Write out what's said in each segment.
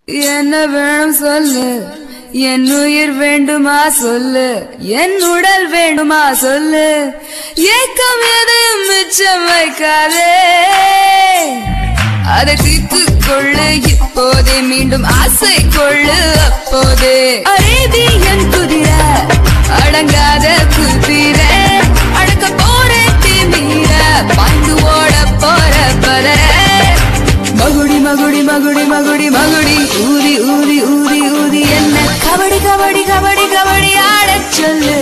என்ன வேணும் சொல்லு என் உயிர் வேண்டுமா சொல்லு என் உடல் வேண்டுமா சொல்லு ஏக்கம் எதையும் மிச்சம் வைக்காதே அதை தீர்த்து கொள்ளு இப்போதே மீண்டும் ஆசை கொள்ளு அப்போதே அரேபியன் குதிரை அடங்காத குதிரை அடக்க போற திமிர பாய்ந்து ஓட போற பதற மகுடி மகுடி மகுடி மகுடி மகுடி ஊதி ஊதி ஊதி ஊதி என்ன கபடி கபடி கபடி கபடி ஆடச் சொல்லுற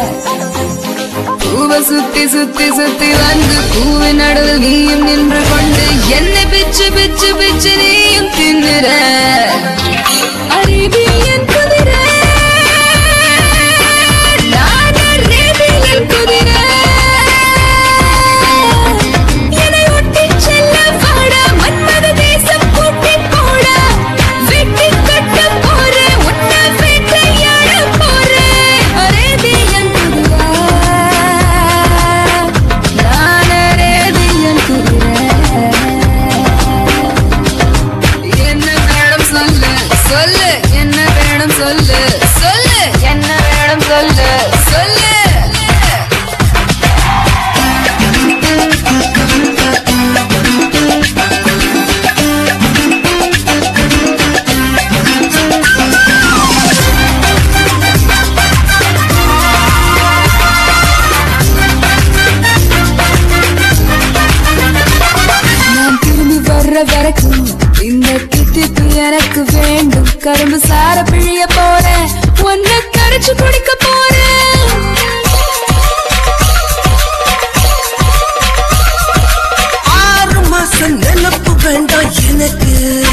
பூவ சுத்தி சுத்தி சுத்தி வந்து பூவின் நடுவில் நீயும் நின்று கொண்டு என்னை பிச்சு பிச்சு பிச்சு நீயும் தின்னுற அரேபியன் குதிரை நான் அரேபியன் குதிரை என்னை ஒட்டிச் செல்ல வாடா, மன்மத தேசம் கூட்டிப் போடா. வெட்டிக் கட்டப் போறேன், உன்னை வேட்டையாடப் போறேன். அரேபியன் குதிரை. நான் அரேபியன் குதிரை. என்ன வேணும் சொல்லு சொல்லு என்ன வேணும் சொல்லு சொல்லு என்ன வேணும் சொல்லு சொல்லு நான் திரும்பி வர்ற வரைக்கும் இந்த தித்திப்பு எனக்கு வேண்டும் கரும்பு சார பிழிய போறேன் ஒன்ன கரைச்சு குடிக்க போறேன் ஆறு மாசம் நினப்பு வேண்டாம் எனக்கு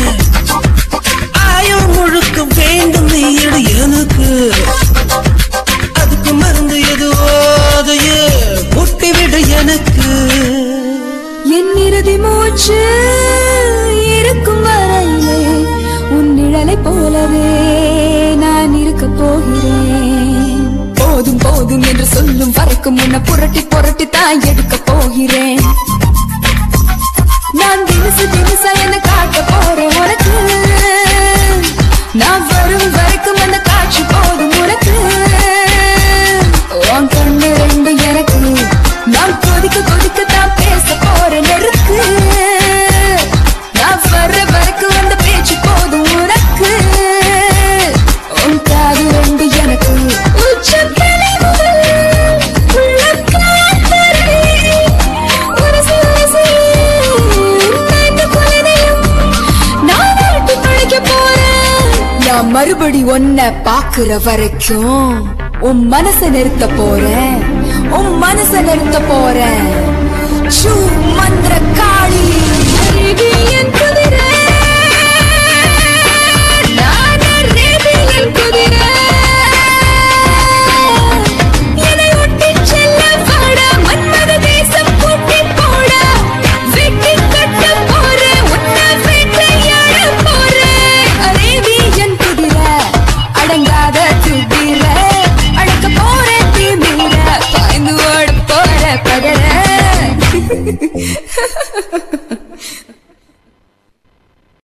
ஆயுள் முழுக்க வேண்டும் நீ எடு எனக்கு அதுக்கு மருந்து எது ஓதையே முட்டி விடு எனக்கு என் இறுதி மூச்சு இருக்கும் வரையிலே உன் நிழலை போலவே நான் இருக்க போகிறேன் போதும் போதும் என்று சொல்லும் வரைக்கும் உன்னை புரட்டி புரட்டி தான் எடுக்க போகிறேன் நான் தினசு தினசா என்ன காட்ட போறேன் உனக்கு நான் வரும் வரைக்கும் அந்த காட்சி போதும் உனக்கு உன் கண்ணு ரெண்டு எனக்கு நான் கொதிக்க கொதிக்க தான் பேச போறேன் நெருக்கு நான் வர்ற வரைக்கும் அந்த பேச்சு போதும் உனக்கு உன் காது ரெண்டு எனக்கு உச்சந்தலை முதல் உள்ளம் காத்தரை உரசி உரசி உன்னை குழந்தையும் நான் விட்டு பழைக்க போறேன் நான் மறுபடி ஒன்ன பாக்குற வரைக்கும் உன் மனச நிறுத்த போறேன் உன் மனச நிறுத்த போறேன் சூ மந்திர காளி அரேபியன் குதிரை நான் அரேபியன் குதிரை என்னை ஒட்டிச் செல்ல வாடா, மன்மத தேசம் கூட்டிப் போடா. வெட்டிக் கட்டப் போறேன், உன்னை வேட்டையாடப் போறேன். அரேபியன் குதிரை, அடங்காத குதிரை, அடக்கப் போறேன் திமிர, பாய்ந்து ஓடப் போற பகர